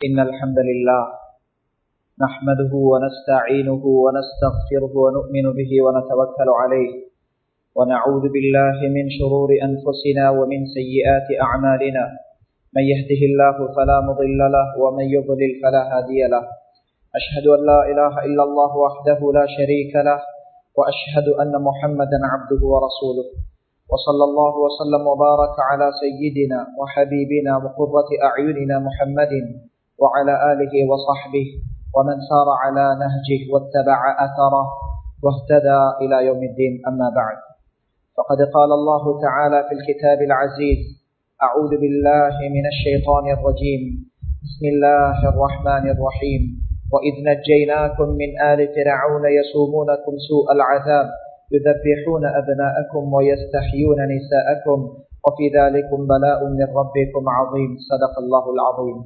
إن الحمد لله نحمده ونستعينه ونستغفره ونؤمن به ونتوكل عليه ونعوذ بالله من شرور أنفسنا ومن سيئات أعمالنا من يهده الله فلا مضل له ومن يضلل فلا هادي له أشهد أن لا إله إلا الله وحده لا شريك له وأشهد أن محمدا عبده ورسوله وصلى الله وسلم وبارك على سيدنا وحبيبنا وقرة أعيننا محمد وعلى آله وصحبه ومن سار على نهجه واتبع أثره واهتدى إلى يوم الدين أما بعد فقد قال الله تعالى في الكتاب العزيز أعوذ بالله من الشيطان الرجيم بسم الله الرحمن الرحيم وإذ نجيناكم من آل فرعون يسومونكم سوء العذاب يذبحون أبناءكم ويستحيون نساءكم وفي ذلكم بلاء من ربكم عظيم صدق الله العظيم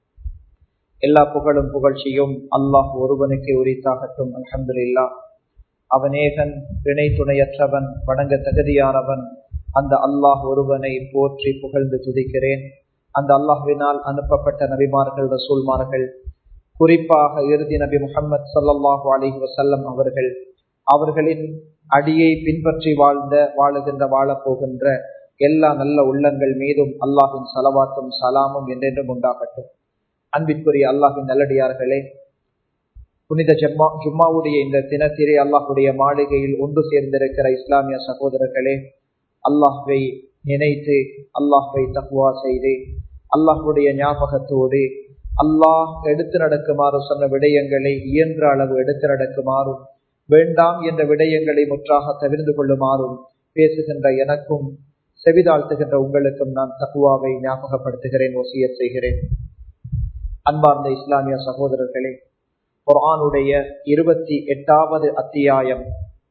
எல்லா புகழும் புகழ்ச்சியும் அல்லாஹ் ஒருவனுக்கு உரித்தாகட்டும் அலமதுல்லா அவனேகன் இணை துணையற்றவன் வணங்க தகுதியானவன் அந்த அல்லாஹ் ஒருவனை போற்றி புகழ்ந்து துதிக்கிறேன் அந்த அல்லாஹ்வினால் அனுப்பப்பட்ட நபிமார்கள் ரசூல்மார்கள் குறிப்பாக இறுதி நபி முகமது சல்லாஹூ அலி வசல்லம் அவர்கள் அவர்களின் அடியை பின்பற்றி வாழ்ந்த வாழுகின்ற வாழப்போகின்ற எல்லா நல்ல உள்ளங்கள் மீதும் அல்லாஹின் சலவாத்தும் சலாமும் என்றென்றும் உண்டாகட்டும் அன்பிற்குரிய அல்லாஹின் நல்லடியார்களே புனித ஜம்மா ஜும்மாவுடைய இந்த தினத்திலே அல்லாஹுடைய மாளிகையில் ஒன்று சேர்ந்திருக்கிற இஸ்லாமிய சகோதரர்களே அல்லாஹ்வை நினைத்து அல்லாஹ்வை தக்குவா செய்து அல்லாஹுடைய ஞாபகத்தோடு அல்லாஹ் எடுத்து நடக்குமாறு சொன்ன விடயங்களை இயன்ற அளவு எடுத்து நடக்குமாறும் வேண்டாம் என்ற விடயங்களை முற்றாக தவிர்ந்து கொள்ளுமாறும் பேசுகின்ற எனக்கும் செவிதாழ்த்துகின்ற உங்களுக்கும் நான் தக்குவாவை ஞாபகப்படுத்துகிறேன் ஒசிய செய்கிறேன் அன்பார்ந்த இஸ்லாமிய சகோதரர்களே குரானுடைய இருபத்தி எட்டாவது அத்தியாயம்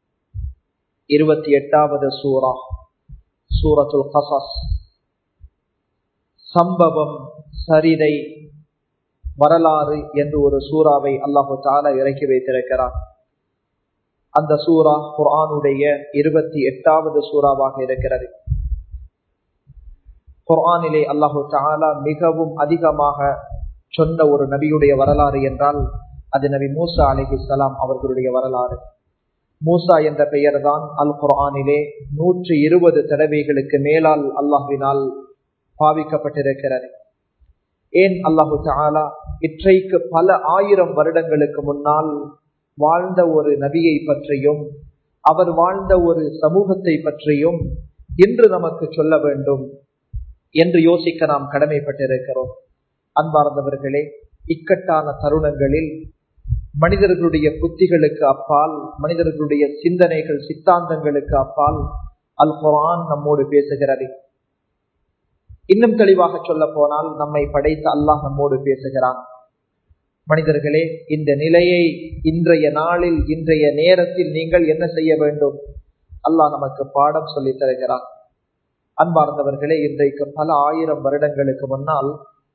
இருபத்தி எட்டாவது சூரா சூரத்துல் கசஸ் சம்பவம் சரிதை வரலாறு என்று ஒரு சூறாவை அல்லாஹு தாலா இறக்கி வைத்திருக்கிறார் அந்த சூரா குர்ஆனுடைய இருபத்தி எட்டாவது சூறாவாக இருக்கிறது குர்ஆனிலே அல்லாஹு தாலா மிகவும் அதிகமாக சொன்ன ஒரு நபியுடைய வரலாறு என்றால் அது நபி மூசா அலிஹிஸ்லாம் அவர்களுடைய வரலாறு மூசா என்ற பெயர் தான் அல் குர்ஆனிலே நூற்றி இருபது தடவைகளுக்கு மேலால் அல்லாஹுவினால் பாவிக்கப்பட்டிருக்கிறது ஏன் அல்லாஹு தாலா இற்றைக்கு பல ஆயிரம் வருடங்களுக்கு முன்னால் வாழ்ந்த ஒரு நபியை பற்றியும் அவர் வாழ்ந்த ஒரு சமூகத்தை பற்றியும் இன்று நமக்கு சொல்ல வேண்டும் என்று யோசிக்க நாம் கடமைப்பட்டிருக்கிறோம் அன்பார்ந்தவர்களே இக்கட்டான தருணங்களில் மனிதர்களுடைய புத்திகளுக்கு அப்பால் மனிதர்களுடைய சிந்தனைகள் சித்தாந்தங்களுக்கு அப்பால் அல் குரான் நம்மோடு பேசுகிறது இன்னும் தெளிவாக சொல்ல போனால் நம்மை படைத்த அல்லாஹ் நம்மோடு பேசுகிறான் மனிதர்களே இந்த நிலையை இன்றைய நாளில் இன்றைய நேரத்தில் நீங்கள் என்ன செய்ய வேண்டும் அல்லாஹ் நமக்கு பாடம் சொல்லி தருகிறான் அன்பார்ந்தவர்களே இன்றைக்கு பல ஆயிரம் வருடங்களுக்கு முன்னால்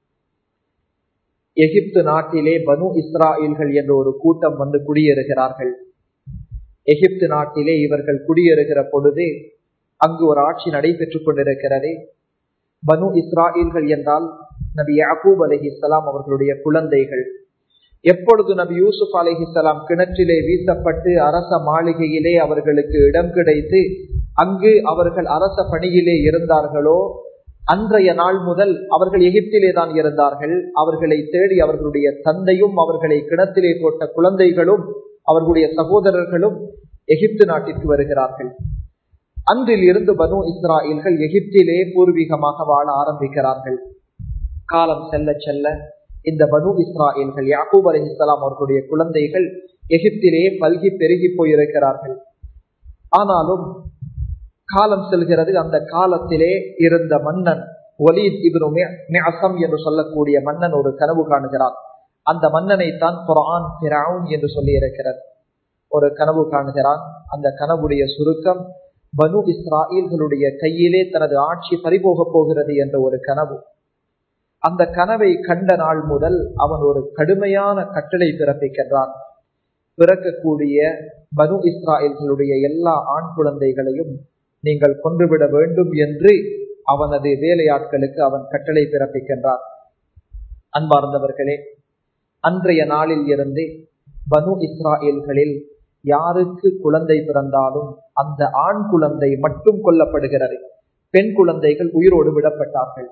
எகிப்து நாட்டிலே பனு இஸ்ராயில்கள் என்ற ஒரு கூட்டம் வந்து குடியேறுகிறார்கள் எகிப்து நாட்டிலே இவர்கள் குடியேறுகிற பொழுது அங்கு ஒரு ஆட்சி நடைபெற்றுக் கொண்டிருக்கிறது பனு இஸ்ராயில்கள் என்றால் நபி யாக்கூப் அலஹிசலாம் அவர்களுடைய குழந்தைகள் எப்பொழுது நபி யூசுப் அலஹிசலாம் கிணற்றிலே வீசப்பட்டு அரச மாளிகையிலே அவர்களுக்கு இடம் கிடைத்து அங்கு அவர்கள் அரச பணியிலே இருந்தார்களோ அன்றைய நாள் முதல் அவர்கள் எகிப்திலே தான் இருந்தார்கள் அவர்களை தேடி அவர்களுடைய தந்தையும் அவர்களை கிணத்திலே போட்ட குழந்தைகளும் அவர்களுடைய சகோதரர்களும் எகிப்து நாட்டிற்கு வருகிறார்கள் அன்றில் இருந்து பனு இஸ்ராயல்கள் எகிப்திலே பூர்வீகமாக வாழ ஆரம்பிக்கிறார்கள் காலம் செல்ல செல்ல இந்த பனு இஸ்ராயல்கள் யாக்கூப் அலி இஸ்லாம் அவர்களுடைய குழந்தைகள் எகிப்திலே பல்கி பெருகி போயிருக்கிறார்கள் ஆனாலும் காலம் செல்கிறது அந்த காலத்திலே இருந்த மன்னன் ஒலீத் இவரும் என்று சொல்லக்கூடிய மன்னன் ஒரு கனவு காணுகிறான் அந்த மன்னனை தான் குரான் பிராவுன் என்று சொல்லி இருக்கிறது ஒரு கனவு காணுகிறான் அந்த கனவுடைய சுருக்கம் பனு இஸ்ராயல்களுடைய கையிலே தனது ஆட்சி பறிபோக போகிறது என்ற ஒரு கனவு அந்த கனவை கண்ட நாள் முதல் அவன் ஒரு கடுமையான கட்டளை பிறப்பிக்கின்றான் பிறக்கக்கூடிய பனு இஸ்ராயல்களுடைய எல்லா ஆண் குழந்தைகளையும் நீங்கள் கொன்றுவிட வேண்டும் என்று அவனது வேலையாட்களுக்கு அவன் கட்டளை பிறப்பிக்கின்றான் அன்பார்ந்தவர்களே அன்றைய நாளில் இருந்து பனு இஸ்ராயல்களில் யாருக்கு குழந்தை பிறந்தாலும் அந்த ஆண் குழந்தை மட்டும் கொல்லப்படுகிறது பெண் குழந்தைகள் உயிரோடு விடப்பட்டார்கள்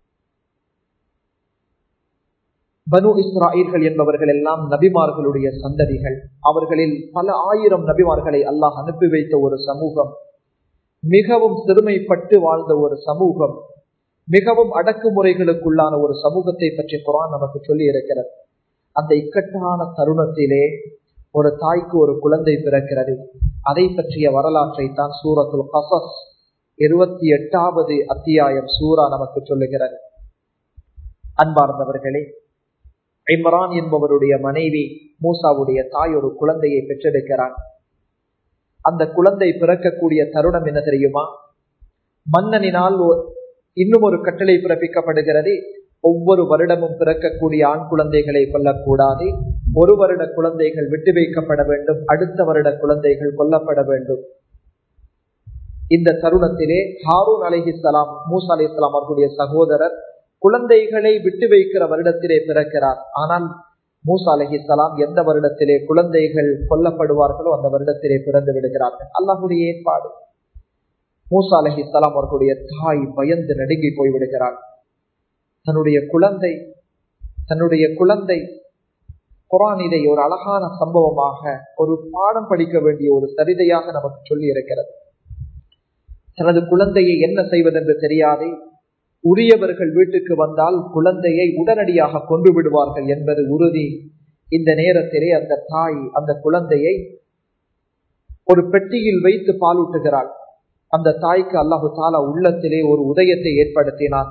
பனு இஸ்ராயல்கள் என்பவர்கள் எல்லாம் நபிமார்களுடைய சந்ததிகள் அவர்களில் பல ஆயிரம் நபிமார்களை அல்லாஹ் அனுப்பி வைத்த ஒரு சமூகம் மிகவும் சிறுமைப்பட்டு வாழ்ந்த ஒரு சமூகம் மிகவும் அடக்குமுறைகளுக்குள்ளான ஒரு சமூகத்தை பற்றி குரான் நமக்கு சொல்லி இருக்கிறது அந்த இக்கட்டான தருணத்திலே ஒரு தாய்க்கு ஒரு குழந்தை பிறக்கிறது அதை பற்றிய வரலாற்றை தான் சூரத்துல் கசஸ் இருபத்தி எட்டாவது அத்தியாயம் சூரா நமக்கு சொல்லுகிறது அன்பார்ந்தவர்களே இம்ரான் என்பவருடைய மனைவி மூசாவுடைய தாய் ஒரு குழந்தையை பெற்றெடுக்கிறார் அந்த குழந்தை பிறக்கக்கூடிய தருணம் என்ன தெரியுமா மன்னனினால் இன்னும் ஒரு கட்டளை பிறப்பிக்கப்படுகிறது ஒவ்வொரு வருடமும் பிறக்கக்கூடிய ஆண் குழந்தைகளை கொல்லக்கூடாது ஒரு வருட குழந்தைகள் விட்டு வைக்கப்பட வேண்டும் அடுத்த வருட குழந்தைகள் கொல்லப்பட வேண்டும் இந்த தருணத்திலே ஹாரூன் அலிஹிஸ்லாம் மூசா அலி இஸ்லாம் அவர்களுடைய சகோதரர் குழந்தைகளை விட்டு வைக்கிற வருடத்திலே பிறக்கிறார் ஆனால் மூசா அலஹிசலாம் எந்த வருடத்திலே குழந்தைகள் கொல்லப்படுவார்களோ அந்த வருடத்திலே பிறந்து விடுகிறார்கள் அல்லாஹுடைய ஏற்பாடு மூசா அலஹிசலாம் அவர்களுடைய தாய் பயந்து நடுங்கி போய்விடுகிறாள் தன்னுடைய குழந்தை தன்னுடைய குழந்தை குரான் இதை ஒரு அழகான சம்பவமாக ஒரு பாடம் படிக்க வேண்டிய ஒரு சரிதையாக நமக்கு சொல்லி இருக்கிறது தனது குழந்தையை என்ன செய்வதென்று தெரியாதே உரியவர்கள் வீட்டுக்கு வந்தால் குழந்தையை உடனடியாக கொண்டு விடுவார்கள் என்பது உறுதி இந்த நேரத்திலே அந்த தாய் அந்த குழந்தையை ஒரு பெட்டியில் வைத்து பாலூட்டுகிறாள் அந்த தாய்க்கு அல்லாஹு தாலா உள்ளத்திலே ஒரு உதயத்தை ஏற்படுத்தினான்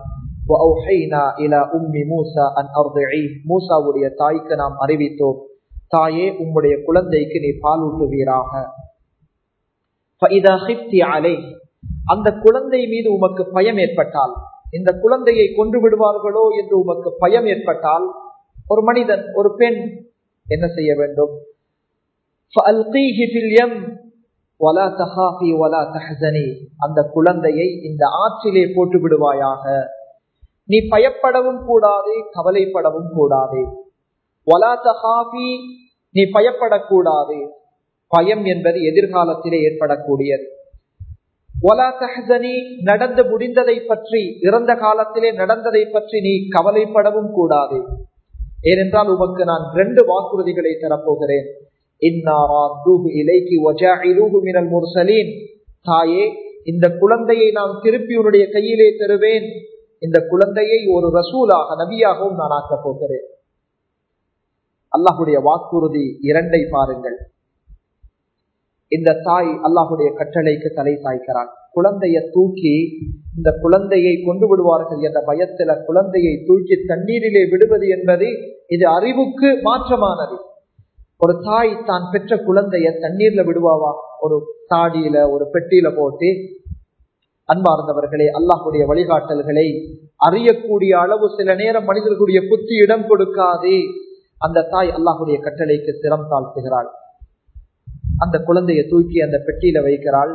மூசாவுடைய தாய்க்கு நாம் அறிவித்தோம் தாயே உம்முடைய குழந்தைக்கு நீ பாலூட்டுவீராக அந்த குழந்தை மீது உமக்கு பயம் ஏற்பட்டால் இந்த குழந்தையை கொண்டு விடுவார்களோ என்று உமக்கு பயம் ஏற்பட்டால் ஒரு மனிதன் ஒரு பெண் என்ன செய்ய வேண்டும் அந்த குழந்தையை இந்த ஆற்றிலே போட்டு விடுவாயாக நீ பயப்படவும் கூடாது கவலைப்படவும் கூடாது ஒலா தஹாபி நீ பயப்படக்கூடாது பயம் என்பது எதிர்காலத்திலே ஏற்படக்கூடியது ஒலா தஹனி நடந்து முடிந்ததை பற்றி இறந்த காலத்திலே நடந்ததை பற்றி நீ கவலைப்படவும் கூடாது ஏனென்றால் உமக்கு நான் ரெண்டு வாக்குறுதிகளை தரப்போகிறேன் தாயே இந்த குழந்தையை நான் திருப்பி உன்னுடைய கையிலே தருவேன் இந்த குழந்தையை ஒரு ரசூலாக நபியாகவும் நான் ஆக்கப் போகிறேன் அல்லாஹுடைய வாக்குறுதி இரண்டை பாருங்கள் இந்த தாய் அல்லாஹுடைய கட்டளைக்கு தலை சாய்க்கிறான் குழந்தைய தூக்கி இந்த குழந்தையை கொண்டு விடுவார்கள் என்ற பயத்துல குழந்தையை தூக்கி தண்ணீரிலே விடுவது என்பது இது அறிவுக்கு மாற்றமானது ஒரு தாய் தான் பெற்ற குழந்தைய தண்ணீர்ல விடுவாவா ஒரு தாடியில ஒரு பெட்டியில போட்டு அன்பார்ந்தவர்களே அல்லாஹுடைய வழிகாட்டல்களை அறியக்கூடிய அளவு சில நேரம் மனிதர்களுடைய புத்தி இடம் கொடுக்காதே அந்த தாய் அல்லாஹுடைய கட்டளைக்கு சிரம் தாழ்த்துகிறாள் அந்த குழந்தையை தூக்கி அந்த பெட்டியில வைக்கிறாள்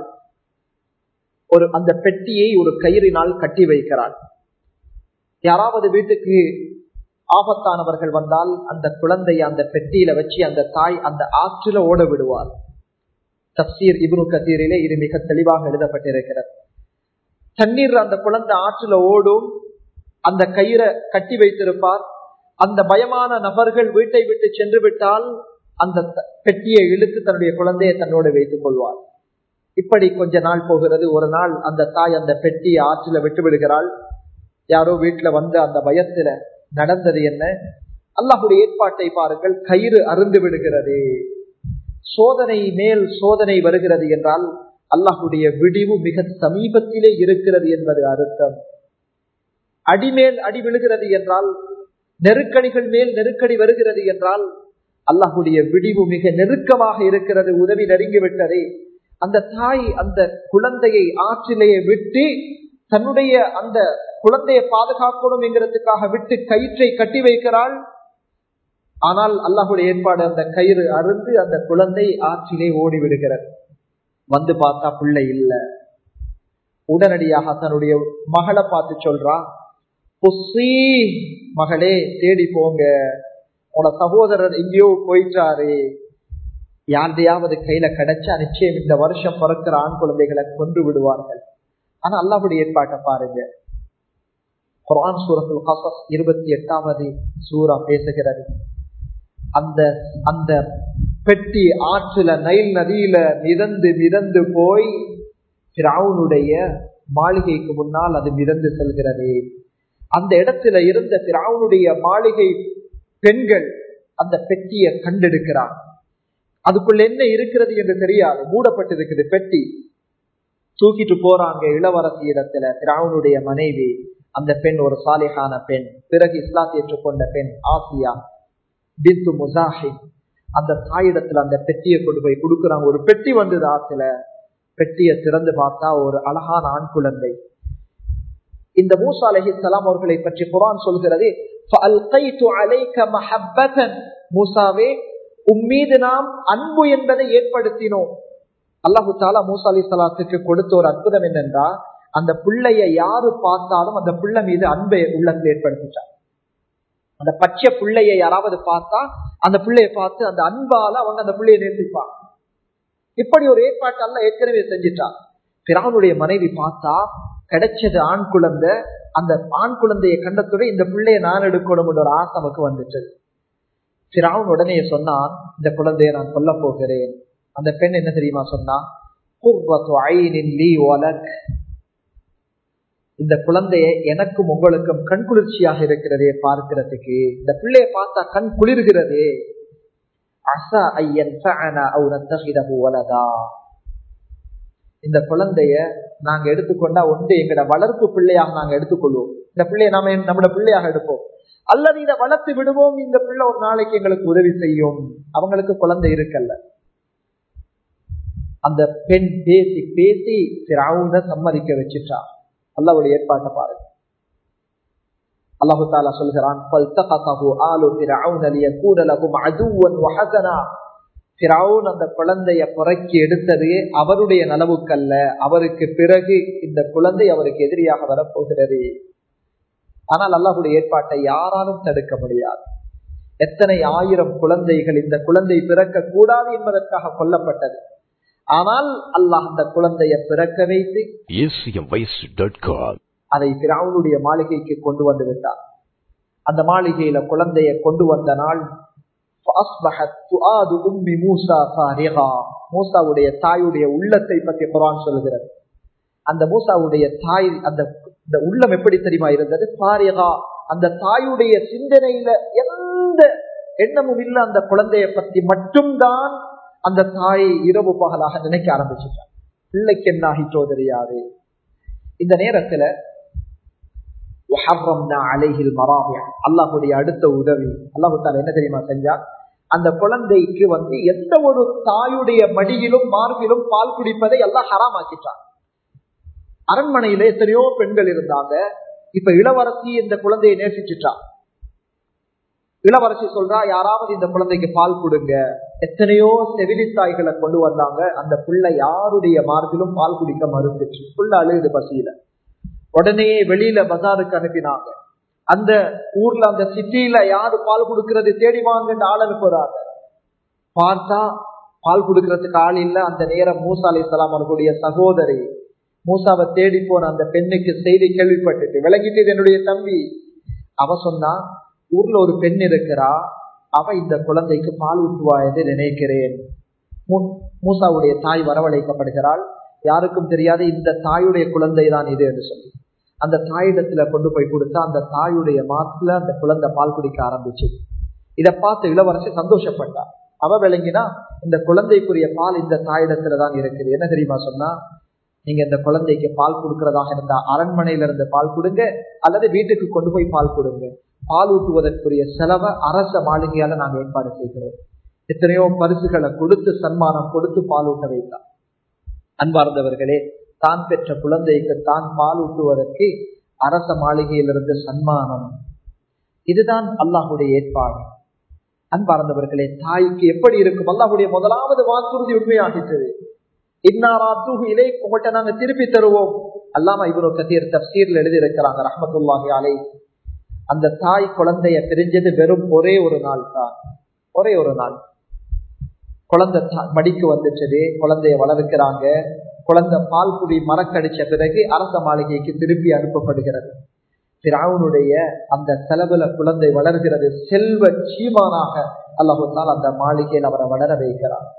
ஒரு அந்த பெட்டியை ஒரு கயிறினால் கட்டி வைக்கிறாள் யாராவது வீட்டுக்கு ஆபத்தானவர்கள் வந்தால் அந்த குழந்தையை அந்த பெட்டியில வச்சு அந்த தாய் அந்த ஆற்றில ஓட விடுவார் தப்சீர் இப்னு கத்தீரிலே இது மிக தெளிவாக எழுதப்பட்டிருக்கிறது தண்ணீர் அந்த குழந்தை ஆற்றில ஓடும் அந்த கயிறை கட்டி வைத்திருப்பார் அந்த பயமான நபர்கள் வீட்டை விட்டு சென்று விட்டால் அந்த பெட்டியை இழுத்து தன்னுடைய குழந்தையை தன்னோடு வைத்துக் கொள்வார் இப்படி கொஞ்ச நாள் போகிறது ஒரு நாள் அந்த தாய் அந்த பெட்டியை ஆற்றில விட்டு விடுகிறாள் யாரோ வீட்டுல வந்து அந்த பயத்துல நடந்தது என்ன அல்லாஹுடைய ஏற்பாட்டை பாருங்கள் கயிறு அருந்து விடுகிறது சோதனை மேல் சோதனை வருகிறது என்றால் அல்லாஹுடைய விடிவு மிக சமீபத்திலே இருக்கிறது என்பது அர்த்தம் அடிமேல் அடி விழுகிறது என்றால் நெருக்கடிகள் மேல் நெருக்கடி வருகிறது என்றால் அல்லாஹுடைய விடிவு மிக நெருக்கமாக இருக்கிறது உதவி நெருங்கிவிட்டதே அந்த தாய் அந்த குழந்தையை ஆற்றிலேயே விட்டு தன்னுடைய அந்த குழந்தையை பாதுகாக்கணும் என்கிறதுக்காக விட்டு கயிற்றை கட்டி வைக்கிறாள் ஆனால் அல்லாஹுடைய ஏற்பாடு அந்த கயிறு அருந்து அந்த குழந்தை ஆற்றிலே ஓடி விடுகிறது வந்து பார்த்தா பிள்ளை இல்ல உடனடியாக தன்னுடைய மகளை பார்த்து சொல்றா புஸ்ஸி மகளே தேடி போங்க உன சகோதரர் எங்கேயோ போயிட்டாரு யாருடையாவது கையில கிடைச்சா நிச்சயம் இந்த வருஷம் பிறக்கிற ஆண் குழந்தைகளை கொண்டு விடுவார்கள் ஆனா அல்லாஹுடைய ஏற்பாட்டை பாருங்க குரான் சூரத்துல் கசஸ் இருபத்தி எட்டாவது சூரா பேசுகிறது அந்த அந்த பெட்டி ஆற்றுல நைல் நதியில மிதந்து மிதந்து போய் பிராவுனுடைய மாளிகைக்கு முன்னால் அது மிதந்து செல்கிறது அந்த இடத்துல இருந்த பிராவுனுடைய மாளிகை பெண்கள் அந்த பெட்டியை கண்டெடுக்கிறார் அதுக்குள்ள என்ன இருக்கிறது என்று தெரியாது மூடப்பட்டிருக்குது பெட்டி தூக்கிட்டு போறாங்க இளவரசி இடத்துல திராவுனுடைய மனைவி அந்த பெண் ஒரு சாலிகான பெண் பிறகு இஸ்லாத் ஏற்றுக்கொண்ட பெண் ஆசியா பிந்து முசாஹின் அந்த தாயிடத்துல அந்த பெட்டியை கொண்டு போய் கொடுக்குறாங்க ஒரு பெட்டி வந்தது ஆத்துல பெட்டியை திறந்து பார்த்தா ஒரு அழகான ஆண் குழந்தை இந்த மூசா அலஹி சலாம் அவர்களை பற்றி குரான் சொல்கிறது மூசாவே உம்மீது நாம் அன்பு என்பதை ஏற்படுத்தினோம் அல்லாஹு தாலா மூசா அலி சலாத்துக்கு கொடுத்த ஒரு அற்புதம் என்னென்றா அந்த பிள்ளைய யாரு பார்த்தாலும் அந்த பிள்ளை மீது அன்பை உள்ளத்தில் ஏற்படுத்திட்டார் அந்த பச்சை பிள்ளைய யாராவது பார்த்தா அந்த பிள்ளைய பார்த்து அந்த அன்பால அவங்க அந்த பிள்ளைய நேசிப்பாங்க இப்படி ஒரு ஏற்பாட்டு அல்ல ஏற்கனவே செஞ்சுட்டான் பிராவனுடைய மனைவி பார்த்தா கிடைச்சது ஆண் குழந்தை அந்த ஆண் குழந்தையை கண்டத்துடன் இந்த பிள்ளைய நான் எடுக்கணும் ஒரு ஆசை நமக்கு வந்துச்சு பிராவன் உடனே சொன்னான் இந்த குழந்தைய நான் கொல்ல போகிறேன் அந்த பெண் என்ன தெரியுமா சொன்னா இந்த குழந்தைய எனக்கும் உங்களுக்கும் கண் குளிர்ச்சியாக இருக்கிறதே பார்க்கிறதுக்கு இந்த பிள்ளைய பார்த்தா கண் குளிர்கிறதே அசா ஐயன் வலதா இந்த குழந்தைய நாங்க எடுத்துக்கொண்டா ஒன்று எங்கட வளர்ப்பு பிள்ளையாக நாங்க எடுத்துக்கொள்வோம் இந்த பிள்ளைய நாம நம்மட பிள்ளையாக எடுப்போம் அல்லது இதை வளர்த்து விடுவோம் இந்த பிள்ளை ஒரு நாளைக்கு எங்களுக்கு உதவி செய்யும் அவங்களுக்கு குழந்தை இருக்கல்ல அந்த பெண் பேசி பேசி சிராவுன சம்மதிக்க வச்சுட்டா அல்லாவுடைய ஏற்பாட்டை பாருங்க அல்லாஹு தாலா சொல்கிறான் அந்த குழந்தைய புறக்கி எடுத்தது அவருடைய நலவுக்கல்ல அவருக்கு பிறகு இந்த குழந்தை அவருக்கு எதிரியாக வரப்போகிறது ஆனால் அல்லாஹுடைய ஏற்பாட்டை யாராலும் தடுக்க முடியாது எத்தனை ஆயிரம் குழந்தைகள் இந்த குழந்தை பிறக்க கூடாது என்பதற்காக கொல்லப்பட்டது ஆனால் அல்லாஹ் அந்த குழந்தைய பிறக்க வைத்து அதை பிராவுடைய மாளிகைக்கு கொண்டு வந்து விட்டார் அந்த மாளிகையில குழந்தைய கொண்டு வந்த நாள் மூசாவுடைய தாயுடைய உள்ளத்தை பற்றி குரான் சொல்கிறது அந்த மூசாவுடைய தாய் அந்த இந்த உள்ளம் எப்படி தெரியுமா இருந்தது சாரிகா அந்த தாயுடைய சிந்தனையில எந்த எண்ணமும் இல்ல அந்த குழந்தைய பத்தி மட்டும்தான் அந்த தாயை இரவு பகலாக நினைக்க ஆரம்பிச்சுட்டான் பிள்ளைக்கு என்ன ஆகிட்டோ தெரியாது இந்த நேரத்துல அல்லாஹுடைய அடுத்த உதவி அல்லாஹு தால என்ன தெரியுமா செஞ்சா அந்த குழந்தைக்கு வந்து எந்த ஒரு தாயுடைய மடியிலும் மார்பிலும் பால் குடிப்பதை எல்லாம் ஹராமாக்கிட்டான் அரண்மனையில எத்தனையோ பெண்கள் இருந்தாங்க இப்ப இளவரசி இந்த குழந்தையை நேசிச்சுட்டான் இளவரசி சொல்றா யாராவது இந்த குழந்தைக்கு பால் கொடுங்க எத்தனையோ செவிலி தாய்களை கொண்டு வந்தாங்க அந்த பிள்ளை யாருடைய மார்பிலும் பால் குடிக்க மறுத்துச்சு புள்ள அழுகுது பசியில உடனே வெளியில பஜாருக்கு அனுப்பினாங்க அந்த ஊர்ல அந்த சிட்டியில யாரு பால் கொடுக்கறது தேடி வாங்கன்னு ஆள் அனுப்புறாங்க பார்த்தா பால் கொடுக்கறதுக்கு ஆள் இல்ல அந்த நேரம் மூசா அலி இஸ்லாம் அவர்களுடைய சகோதரி மூசாவை தேடி போன அந்த பெண்ணுக்கு செய்தி கேள்விப்பட்டுட்டு விளங்கிட்டு இது என்னுடைய தம்பி அவ சொன்னா ஊர்ல ஒரு பெண் இருக்கிறா அவ இந்த குழந்தைக்கு பால் ஊட்டுவா என்று நினைக்கிறேன் மூசாவுடைய தாய் வரவழைக்கப்படுகிறாள் யாருக்கும் தெரியாது இந்த தாயுடைய குழந்தை தான் இது என்று சொல்லி அந்த தாயிடத்துல கொண்டு போய் கொடுத்தா அந்த தாயுடைய மாத்துல அந்த குழந்தை பால் குடிக்க ஆரம்பிச்சு இதை பார்த்து இளவரசி சந்தோஷப்பட்டா அவ விளங்கினா இந்த குழந்தைக்குரிய பால் இந்த தாயிடத்துல தான் இருக்குது என்ன தெரியுமா சொன்னா நீங்க இந்த குழந்தைக்கு பால் கொடுக்கறதாக இருந்தா அரண்மனையில இருந்து பால் கொடுங்க அல்லது வீட்டுக்கு கொண்டு போய் பால் கொடுங்க பால் ஊட்டுவதற்குரிய செலவை அரச மாளிகையால நாங்க ஏற்பாடு செய்கிறோம் எத்தனையோ பரிசுகளை கொடுத்து சன்மானம் கொடுத்து பால் ஊட்ட வைத்தார் அன்பார்ந்தவர்களே தான் பெற்ற குழந்தைக்கு தான் பால் ஊட்டுவதற்கு அரச மாளிகையிலிருந்து சன்மானம் இதுதான் அல்லாஹுடைய ஏற்பாடு அன்பார்ந்தவர்களே தாய்க்கு எப்படி இருக்கும் அல்லாஹுடைய முதலாவது வாக்குறுதி உண்மையாகிட்டது இன்னாராத்துகு இலை உங்கள்கிட்ட நாங்க திருப்பி தருவோம் அல்லாம இவரு கத்தீர் தப்சீர்ல எழுதி இருக்கிறாங்க ரஹமத்துல்லாஹி அலை அந்த தாய் குழந்தைய பிரிஞ்சது வெறும் ஒரே ஒரு நாள் தான் ஒரே ஒரு நாள் குழந்தை மடிக்கு வந்துச்சது குழந்தைய வளர்க்கிறாங்க குழந்தை பால் குடி மரக்கடிச்ச பிறகு அரச மாளிகைக்கு திருப்பி அனுப்பப்படுகிறது திராவுனுடைய அந்த செலவுல குழந்தை வளர்கிறது செல்வ சீமானாக அல்லாஹால் அந்த மாளிகையில் அவரை வளர வைக்கிறார்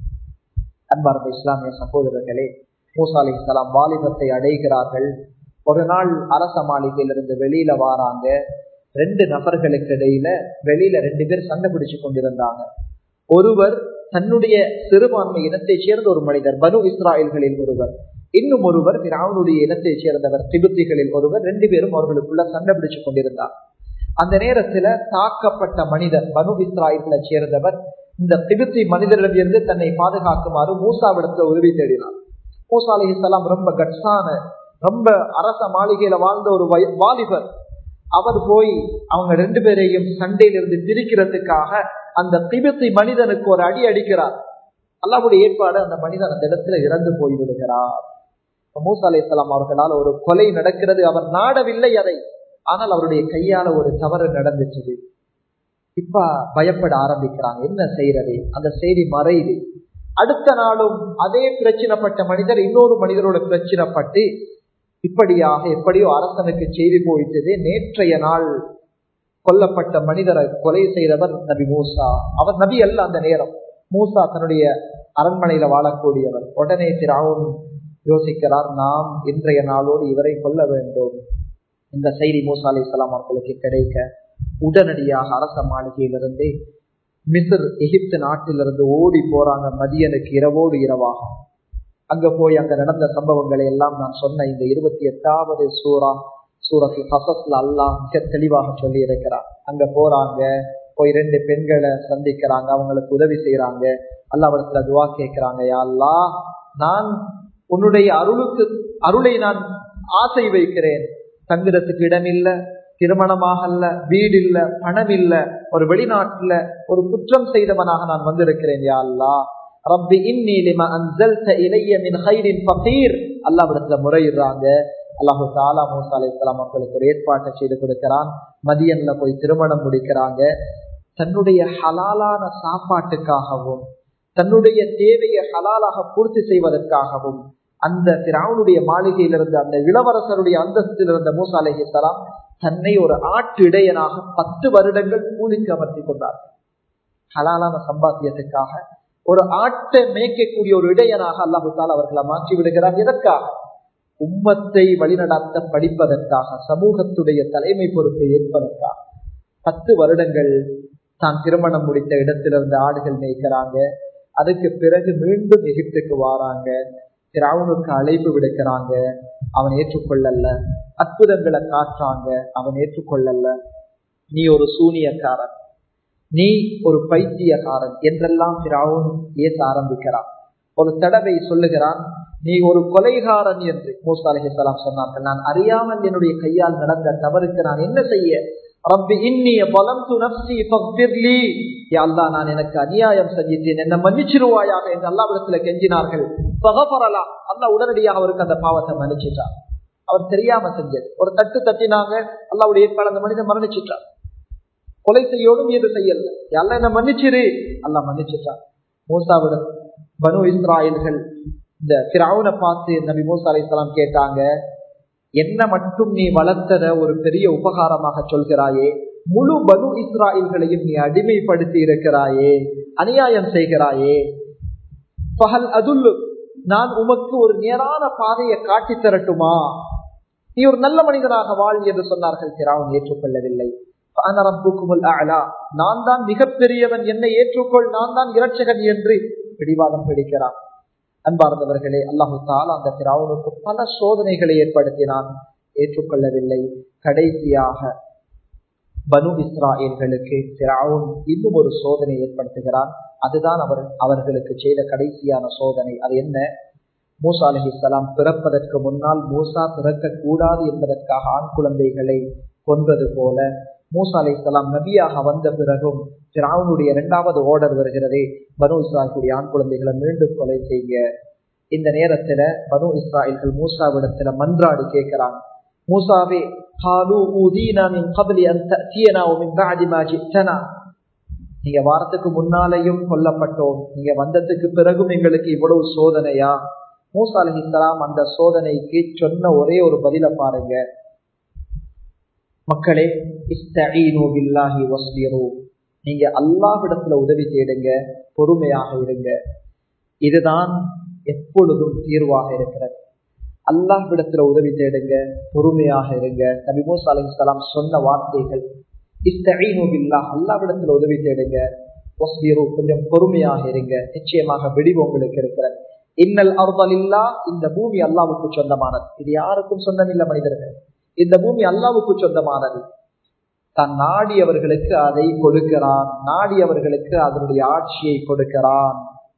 அன்பார்ந்த இஸ்லாமிய சகோதரர்களே மூசா அலி இஸ்லாம் வாலிபத்தை அடைகிறார்கள் ஒரு நாள் அரச மாளிகையிலிருந்து வெளியில வாராங்க ரெண்டு நபர்களுக்கு இடையில வெளியில ரெண்டு பேர் சண்டை பிடிச்சு கொண்டிருந்தாங்க ஒருவர் தன்னுடைய சிறுபான்மை இனத்தைச் சேர்ந்த ஒரு மனிதர் பனு இஸ்ராயல்களில் ஒருவர் இன்னும் ஒருவர் ராவனுடைய இனத்தைச் சேர்ந்தவர் திபுத்திகளில் ஒருவர் ரெண்டு பேரும் அவர்களுக்குள்ள சண்டை பிடிச்சு கொண்டிருந்தார் அந்த நேரத்துல தாக்கப்பட்ட மனிதர் பனு இஸ்ராயல்களை சேர்ந்தவர் இந்த திபுத்தி மனிதரிடமிருந்து தன்னை பாதுகாக்குமாறு மூசாவிடத்துல உதவி தேடினார் மூசா அலி இஸ்லாம் ரொம்ப கட்சான ரொம்ப அரச மாளிகையில வாழ்ந்த ஒரு வாலிபர் அவர் போய் அவங்க ரெண்டு பேரையும் சண்டையிலிருந்து பிரிக்கிறதுக்காக அந்த திபெத்தி மனிதனுக்கு ஒரு அடி அடிக்கிறார் அல்லாவுடைய ஏற்பாடு அந்த மனிதன் அந்த இடத்துல இறந்து போய் விடுகிறார் மூசா அலி இஸ்லாம் அவர்களால் ஒரு கொலை நடக்கிறது அவர் நாடவில்லை அதை ஆனால் அவருடைய கையால ஒரு தவறு நடந்துச்சு இப்ப பயப்பட ஆரம்பிக்கிறாங்க என்ன செய்யறது அந்த செய்தி மறையுது அடுத்த நாளும் அதே பிரச்சனைப்பட்ட மனிதர் இன்னொரு மனிதரோட பிரச்சனைப்பட்டு இப்படியாக எப்படியோ அரசனுக்கு செய்தி போயிட்டது நேற்றைய நாள் கொல்லப்பட்ட மனிதரை கொலை செய்தவர் நபி மூசா அவர் நபி அல்ல அந்த நேரம் மூசா தன்னுடைய அரண்மனையில வாழக்கூடியவர் உடனே திராவும் யோசிக்கிறார் நாம் இன்றைய நாளோடு இவரை கொல்ல வேண்டும் இந்த செய்தி மூசா அலி இஸ்லாம் அவர்களுக்கு கிடைக்க உடனடியாக அரச மாளிகையிலிருந்து மிசிர் எகிப்து நாட்டிலிருந்து ஓடி போறாங்க மதியனுக்கு இரவோடு இரவாக அங்க போய் அங்க நடந்த சம்பவங்களை எல்லாம் நான் சொன்ன இந்த இருபத்தி எட்டாவது சூறா சூரத்து ஹசஸ்ல அல்லாஹ் மிக தெளிவாக சொல்லி இருக்கிறார் அங்க போறாங்க போய் ரெண்டு பெண்களை சந்திக்கிறாங்க அவங்களுக்கு உதவி செய்யறாங்க அல்லாவிடத்துல துவா கேட்கிறாங்க யாழ்லா நான் உன்னுடைய அருளுக்கு அருளை நான் ஆசை வைக்கிறேன் தங்குறதுக்கு இடம் இல்ல திருமணமாகல்ல வீடு இல்ல பணம் இல்ல ஒரு வெளிநாட்டுல ஒரு குற்றம் செய்தவனாக நான் வந்திருக்கிறேன் யா அல்லா ரப்பி இன்னி லிமா அன்சல்த இலைய மின் ஹைரின் ஃபகீர் அல்லாஹ்விடத்துல முறையிடுறாங்க அல்லாஹு தாலா மூசா அலைஹிஸ்ஸலாம் அவர்களுக்கு ஒரு ஏற்பாட்டை செய்து கொடுக்கிறான் மதியன்ல போய் திருமணம் முடிக்கிறாங்க தன்னுடைய ஹலாலான சாப்பாட்டுக்காகவும் தன்னுடைய தேவையை ஹலாலாக பூர்த்தி செய்வதற்காகவும் அந்த திராவுடைய மாளிகையிலிருந்து அந்த இளவரசருடைய அந்தஸ்தில் இருந்த மூசா அலைஹிஸ்ஸலாம் தன்னை ஒரு ஆட்டு இடையனாக பத்து வருடங்கள் கூலிக்கு அமர்த்தி கொண்டார் ஹலாலான சம்பாத்தியத்துக்காக ஒரு ஆட்டை மேய்க்கக்கூடிய ஒரு இடையனாக அல்லாஹு தாலா அவர்களை மாற்றி விடுகிறார் எதற்காக உம்மத்தை வழிநடத்த படிப்பதற்காக சமூகத்துடைய தலைமை பொறுப்பை ஏற்பதற்காக பத்து வருடங்கள் தான் திருமணம் முடித்த இடத்திலிருந்து ஆடுகள் மேய்க்கிறாங்க அதுக்கு பிறகு மீண்டும் எகிப்துக்கு வாராங்க திராவுனுக்கு அழைப்பு விடுக்கிறாங்க அவன் ஏற்றுக்கொள்ளல அற்புதங்களை காட்டுறாங்க அவன் ஏற்றுக்கொள்ளல நீ ஒரு சூனியக்காரன் நீ ஒரு பைத்தியக்காரன் என்றெல்லாம் திராவுன் ஏற்ற ஆரம்பிக்கிறான் ஒரு தடவை சொல்லுகிறான் நீ ஒரு கொலைகாரன் என்று மூசா அலிஹலாம் சொன்னார்கள் நான் அறியாமல் என்னுடைய கையால் நடந்த தவறுக்கு நான் என்ன செய்ய ரப்பி இன்னிய பலம் துணர்ச்சி பக்திர்லி அல்லா நான் எனக்கு அநியாயம் செஞ்சிட்டேன் என்ன மன்னிச்சிருவாயாக என்று அல்லாவிடத்துல கெஞ்சினார்கள் பகப்பரலாம் அல்லா உடனடியாக அவருக்கு அந்த பாவத்தை மன்னிச்சிட்டார் அவர் தெரியாம செஞ்சது ஒரு தட்டு தட்டினாங்க அல்லாவுடைய ஏற்பாடு அந்த மனிதன் மரணிச்சிட்டார் கொலை செய்யோடும் எது செய்யல அல்ல என்ன மன்னிச்சிரு அல்லா மன்னிச்சிட்டான் மூசாவிடம் பனு இஸ்ராயல்கள் இந்த பிராவுனை பார்த்து நபி மூசா அலிஸ்லாம் கேட்டாங்க என்ன மட்டும் நீ வளர்த்தத ஒரு பெரிய உபகாரமாக சொல்கிறாயே முழு பனு இஸ்ராயல்களையும் நீ அடிமைப்படுத்தி இருக்கிறாயே அநியாயம் செய்கிறாயே பகல் அதுல்லு நான் உமக்கு ஒரு நேரான பாதையை காட்டி தரட்டுமா நீ ஒரு நல்ல மனிதனாக வாழ் என்று சொன்னார்கள் திராவன் ஏற்றுக்கொள்ளவில்லை நான் தான் மிகப்பெரியவன் என்னை ஏற்றுக்கொள் நான் தான் இரட்சகன் என்று பிடிவாதம் பிடிக்கிறான் அன்பார்ந்தவர்களே அல்லாஹு தாலா அந்த பிராவுனுக்கு பல சோதனைகளை ஏற்படுத்தினான் ஏற்றுக்கொள்ளவில்லை கடைசியாக பனு இஸ்ராயல்களுக்கு பிராவுன் இன்னும் ஒரு சோதனை ஏற்படுத்துகிறான் அதுதான் அவர் அவர்களுக்கு செய்த கடைசியான சோதனை அது என்ன மூசா அலி இஸ்லாம் பிறப்பதற்கு முன்னால் மூசா பிறக்க கூடாது என்பதற்காக ஆண் குழந்தைகளை கொன்றது போல மூசா அலி இஸ்லாம் நபியாக வந்த பிறகும் திராவுனுடைய இரண்டாவது ஓர்டர் வருகிறதே பனு இஸ்ராயலுடைய ஆண் குழந்தைகளை மீண்டும் கொலை செய்ய இந்த நேரத்துல பனு இஸ்ராயல்கள் மூசாவிடத்துல மன்றாடி கேட்கிறாங்க மூசாவே قالوا أوذينا من قبل أن تأتينا ومن بعد ما جئتنا நீங்க வாரத்துக்கு முன்னாலேயும் கொல்லப்பட்டோம் நீங்க வந்ததுக்கு பிறகும் எங்களுக்கு இவ்வளவு சோதனையா மூசா அலஹிஸ்லாம் அந்த சோதனைக்கு சொன்ன ஒரே ஒரு பதில பாருங்க மக்களே இஸ்தஈனு பில்லாஹி வஸ்பிரு நீங்க அல்லாஹ்விடத்துல உதவி தேடுங்க பொறுமையாக இருங்க இதுதான் எப்பொழுதும் தீர்வாக இருக்கிறது அல்லாஹ்விடத்துல உதவி தேடுங்க பொறுமையாக இருங்க நபி மூசா அலிஸ்லாம் சொன்ன வார்த்தைகள் இஸ்தஈனு பில்லாஹ் அல்லாஹ்விடத்துல உதவி தேடுங்க வஸ்பிரு கொஞ்சம் பொறுமையாக இருங்க நிச்சயமாக விடிவு உங்களுக்கு இருக்கிறது இன்னல் அர்தலில்லா இந்த பூமி அல்லாவுக்கு சொந்தமானது இது யாருக்கும் சொந்தமில்லை மனிதர்கள் இந்த பூமி அல்லாவுக்கு சொந்தமானது தன் நாடியவர்களுக்கு அதை கொடுக்கிறான் நாடியவர்களுக்கு அதனுடைய ஆட்சியை கொடுக்கிறான்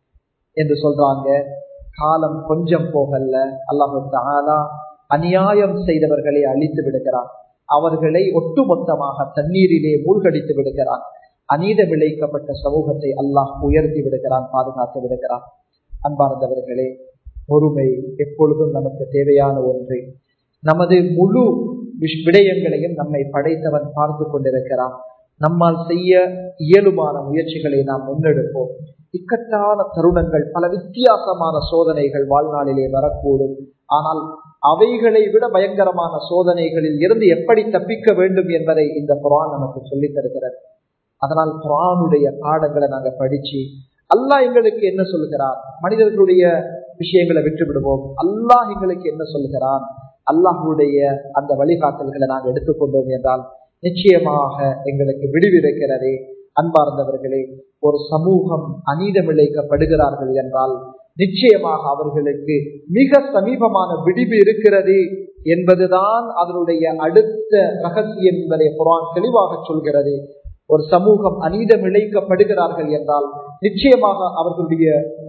என்று சொல்றாங்க காலம் கொஞ்சம் போகல அல்லாஹு தாலா அநியாயம் செய்தவர்களை அழித்து விடுகிறான் அவர்களை ஒட்டுமொத்தமாக தண்ணீரிலே மூழ்கடித்து விடுகிறான் அநீத விளைக்கப்பட்ட சமூகத்தை அல்லாஹ் உயர்த்தி விடுகிறான் பாதுகாத்து விடுகிறான் அன்பார்ந்தவர்களே பொறுமை எப்பொழுதும் நமக்கு தேவையான ஒன்று நமது முழு விடயங்களையும் நம்மை படைத்தவன் பார்த்து கொண்டிருக்கிறான் நம்மால் செய்ய இயலுமான முயற்சிகளை நாம் முன்னெடுப்போம் இக்கட்டான தருணங்கள் பல வித்தியாசமான சோதனைகள் வாழ்நாளிலே வரக்கூடும் ஆனால் அவைகளை விட பயங்கரமான சோதனைகளில் இருந்து எப்படி தப்பிக்க வேண்டும் என்பதை இந்த குரான் நமக்கு சொல்லித் தருகிறது அதனால் குரானுடைய பாடங்களை நாங்க படிச்சு அல்லாஹ் எங்களுக்கு என்ன சொல்கிறார் மனிதர்களுடைய விஷயங்களை விட்டு விடுவோம் அல்லாஹ் எங்களுக்கு என்ன சொல்கிறான் அல்லாஹுடைய அந்த வழிகாட்டல்களை நாங்கள் எடுத்துக்கொண்டோம் என்றால் நிச்சயமாக எங்களுக்கு விடுவிருக்கிறதே அன்பார்ந்தவர்களே ஒரு சமூகம் அநீதமிழைக்கப்படுகிறார்கள் என்றால் நிச்சயமாக அவர்களுக்கு மிக சமீபமான விடிவு இருக்கிறது என்பதுதான் அதனுடைய அடுத்த ரகசியம் என்பதை குரான் தெளிவாக சொல்கிறது ஒரு சமூகம் அநீதம் இழைக்கப்படுகிறார்கள் என்றால் நிச்சயமாக அவர்களுடைய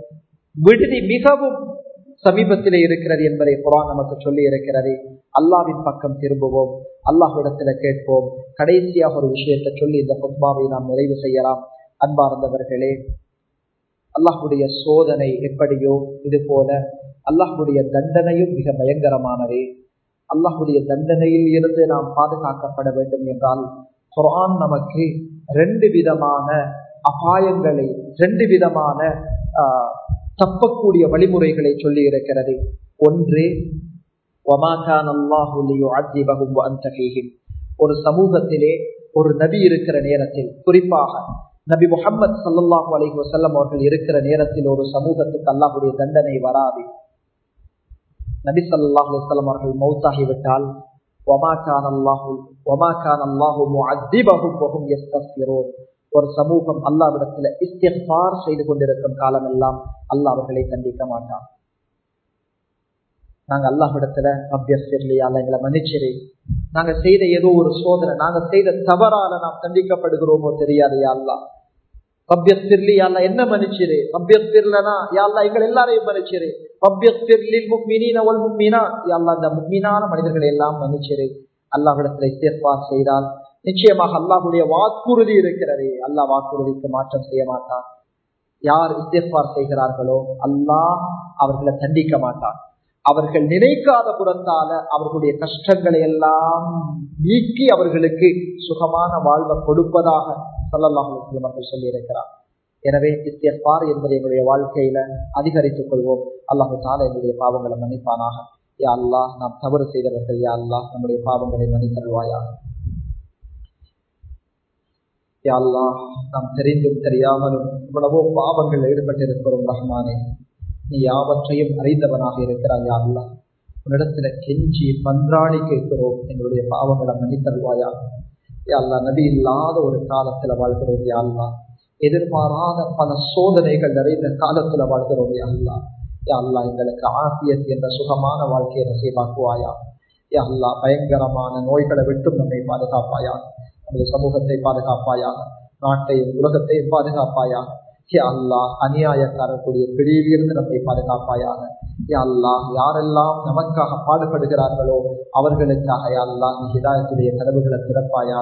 விடுதி மிகவும் சமீபத்திலே இருக்கிறது என்பதை குரான் நமக்கு சொல்லி இருக்கிறது அல்லாவின் பக்கம் திரும்புவோம் அல்லாஹ்விடத்துல கேட்போம் கடைசியாக ஒரு விஷயத்தை சொல்லி இந்த பொத்மாவை நாம் நிறைவு செய்யலாம் அன்பார்ந்தவர்களே அல்லாஹுடைய சோதனை எப்படியோ இது போல அல்லாஹுடைய தண்டனையும் மிக பயங்கரமானதே அல்லாஹுடைய தண்டனையில் இருந்து நாம் பாதுகாக்கப்பட வேண்டும் என்றால் குரான் நமக்கு ரெண்டு விதமான அபாயங்களை ரெண்டு விதமான தப்பக்கூடிய வழிமுறைகளை சொல்லி இருக்கிறது ஒன்று ஒரு சமூகத்திலே ஒரு நபி இருக்கிற நேரத்தில் குறிப்பாக நபி முகமது சல்லாஹூ அலஹி வசல்லம் அவர்கள் இருக்கிற நேரத்தில் ஒரு சமூகத்துக்கு அல்லாஹுடைய தண்டனை வராது நபி சல்லாஹூ அலிஸ்லாம் அவர்கள் மௌத்தாகிவிட்டால் ஒரு சமூகம் அல்லாவிடத்துல இஸ்திஃபார் செய்து கொண்டிருக்கும் காலம் எல்லாம் அல்லாஹ் அவர்களை தண்டிக்க மாட்டான் நாங்க அல்லாஹிடத்துல அபியஸ்திரலையா எங்களை மன்னிச்சிரு நாங்க செய்த ஏதோ ஒரு சோதனை நாங்க செய்த தவறால நாம் தண்டிக்கப்படுகிறோமோ தெரியாது யாழ்லா பப்யஸ்திர்லி யாழ்லா என்ன மன்னிச்சிரு பப்யஸ்திர்லனா யாழ்லா எங்கள் எல்லாரையும் மன்னிச்சிரு பப்யஸ்திர்லில் முக்மினீன ஒல் முக்மினா யாழ்லா இந்த முக்மீனான மனிதர்களை எல்லாம் மன்னிச்சிரு அல்லாஹிடத்துல இஸ்திஃபார் செய்தால் நிச்சயமாக அல்லாஹுடைய வாக்குறுதி இருக்கிறது அல்லாஹ் வாக்குறுதிக்கு மாற்றம் செய்ய மாட்டான் யார் இஸ்திஃபார் செய்கிறார்களோ அல்லாஹ் அவர்களை தண்டிக்க மாட்டான் அவர்கள் நினைக்காத புறத்தால அவர்களுடைய கஷ்டங்களை எல்லாம் நீக்கி அவர்களுக்கு சுகமான வாழ்வை கொடுப்பதாக சல்லல்லாஹு அவர்கள் சொல்லி இருக்கிறார் எனவே இஸ்தியப்பார் என்பதை எங்களுடைய வாழ்க்கையில அதிகரித்துக் கொள்வோம் அல்லாஹு தால என்னுடைய பாவங்களை மன்னிப்பானாக யா அல்லாஹ் நாம் தவறு செய்தவர்கள் யா அல்லாஹ் நம்முடைய பாவங்களை மன்னித்தருவாயாக யா அல்லாஹ் நாம் தெரிந்தும் தெரியாமலும் இவ்வளவோ பாவங்கள் ஈடுபட்டிருக்கிறோம் ரஹ்மானே நீ யாவற்றையும் அறிந்தவனாக இருக்கிறாய் யா அல்லா உன்னிடத்துல கெஞ்சி மன்றாடி கேட்கிறோம் எங்களுடைய பாவங்களை மன்னித்தருவாயா யா அல்லா நபி இல்லாத ஒரு காலத்துல வாழ்கிறோம் யா அல்லா எதிர்பாராத பல சோதனைகள் நிறைந்த காலத்துல வாழ்கிறோம் யா அல்லா யா அல்லா எங்களுக்கு ஆசியத் என்ற சுகமான வாழ்க்கையை நசீவாக்குவாயா யா அல்லா பயங்கரமான நோய்களை விட்டும் நம்மை பாதுகாப்பாயா நமது சமூகத்தை பாதுகாப்பாயா நாட்டையும் உலகத்தையும் பாதுகாப்பாயா யா அல்லா அநியாயக்காரக்கூடிய பிடியிலிருந்து நம்மை பாதுகாப்பாயாக யா அல்லா யாரெல்லாம் நமக்காக பாடுபடுகிறார்களோ அவர்களுக்காக யா அல்லா நீ ஹிதாயத்துடைய கதவுகளை திறப்பாயாக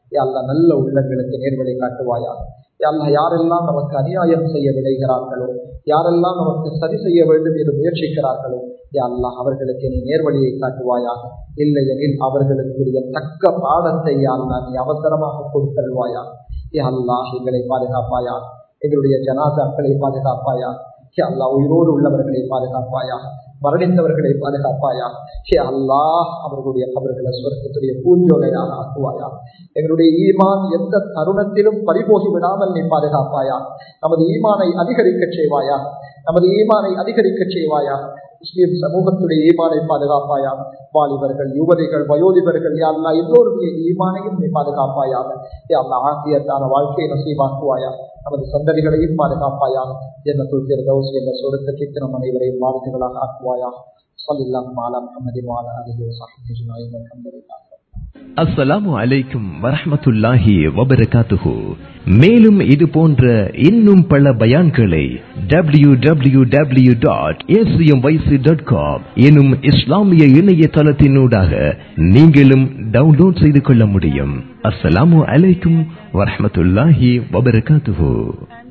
அல்ல நல்ல உள்ளங்களுக்கு நேர்வழி காட்டுவாயா அல்ல யாரெல்லாம் நமக்கு அநியாயம் செய்ய விளைகிறார்களோ யாரெல்லாம் நமக்கு சரி செய்ய வேண்டும் என்று முயற்சிக்கிறார்களோ அல்லா அவர்களுக்கு நீ நேர்வழியை காட்டுவாயாக இல்லையெனில் அவர்களுக்குரிய தக்க பாடத்தை அல்லா நீ அவசரமாக கொடுத்தல்வாயா அல்லா எங்களை பாதுகாப்பாயா எங்களுடைய ஜனாதாக்களை பாதுகாப்பாயா அல்லா உயிரோடு உள்ளவர்களை பாதுகாப்பாயா மரணித்தவர்களை பாதுகாப்பாயா ஹே அல்லாஹ் அவர்களுடைய அவர்களை சொர்க்கத்துடைய பூஞ்சோலையாக ஆக்குவாயா எங்களுடைய ஈமான் எந்த தருணத்திலும் பறிபோகி விடாமல் நீ பாதுகாப்பாயா நமது ஈமானை அதிகரிக்க செய்வாயா நமது ஈமானை அதிகரிக்க செய்வாயா முஸ்லிம் சமூகத்துடைய ஈமானை பாதுகாப்பாயா வாலிபர்கள் யுவதிகள் வயோதிபர்கள் யாருலா எல்லோருடைய ஈமானையும் நீ பாதுகாப்பாயாக யாருலா ஆசியத்தான வாழ்க்கையை நசீவாக்குவாயா நமது சந்ததிகளையும் பாதுகாப்பாயா என்ன துல்பிரதோஸ் என்ற சொருக்கத்திற்கு நம் அனைவரையும் வாழ்த்துகளாக ஆக்குவாயா சொல்லில்லாம் மாலா முகமது மாலா அலி வசஹி அஸ்ஸலாமு அலைக்கும் வரஹமத்துல்லாஹி வபரகாத்துஹு மேலும் இது போன்ற இன்னும் பல பயான்களை W W W dot dot com எனும் இஸ்லாமிய இணையதளத்தினூடாக நீங்களும் டவுன்லோட் செய்து கொள்ள முடியும் அஸ்ஸலாமு அலைக்கும் வரஹமத்துல்லாஹி வபரகாத்துஹு